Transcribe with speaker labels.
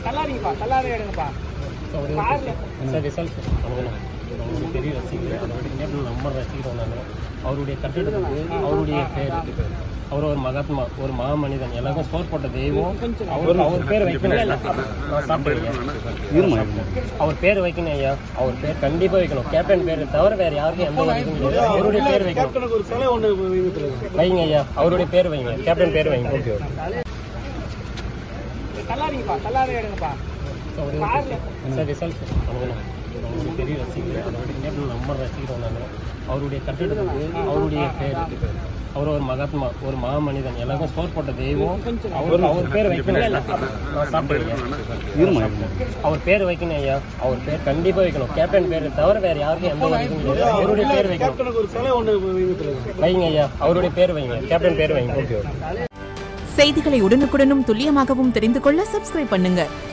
Speaker 1: தள்ளாதீங்கப்பா தள்ளாத எடுங்கப்பா கார்ல
Speaker 2: sir result அவங்களும் அவங்களுடைய பெரிய ரசிகர் அதோட நேபிள் நம்பர் ரசிக்கிறோம் நான் அவருடைய கட்டிடத்துக்கு அவருடைய பேர் அவர் ஒரு மகாத்மா ஒரு மாமனிதன் எல்லாருக்கும் ஸ்கோர் போட்ட தெய்வம் அவர் அவர் பேர் வைக்கணும் நான் சாப்பிடுறேன் அவர் பேர் வைக்கணும் ஐயா அவர் பேர் கண்டிப்பா வைக்கணும் கேப்டன் பேர் தவிர வேற யாருக்கும் எந்த ஒரு இதுவும் கிடையாது அவருடைய பேர் வைக்கணும்
Speaker 1: கேப்டனுக்கு ஒரு சிலை ஒன்று வைங்க தலைவர்.
Speaker 2: வைங்க ஐயா அவருடைய பேர் வைங்க கேப்டன் பேர் வைங்க
Speaker 1: தள்ளாதீங்கப்பா தள்ளாத எடுங்கப்பா கார்ல
Speaker 2: சார் ரிசல்ட் அவங்களும் அவங்களுடைய பெரிய ரசிகர் அதோட நேபிள் நம்பர் ரசிக்கிறோம் நான் அவருடைய கட்டிடத்துக்கு அவருடைய பேர் அவர் ஒரு மகாத்மா ஒரு மாமனிதன் எல்லாருக்கும் ஸ்கோர் போட்ட தெய்வம் அவர் அவர் பேர் வைக்கணும் நான் சாப்பிடுறேன் அவர் பேர் வைக்கணும் ஐயா அவர் பேர் கண்டிப்பா வைக்கணும் கேப்டன் பேர் தவிர வேற யாருக்கும் எந்த ஒரு இதுவும் கிடையாது அவருடைய பேர் வைக்கணும்
Speaker 1: கேப்டனுக்கு ஒரு சிலை ஒன்று வைங்க தலைவர்.
Speaker 2: வைங்க ஐயா அவருடைய பேர் வைங்க கேப்டன் பேர் வைங்க
Speaker 3: செய்திகளை உடனுக்குடனும் துல்லியமாகவும் தெரிந்து கொள்ள சப்ஸ்கிரைப் பண்ணுங்க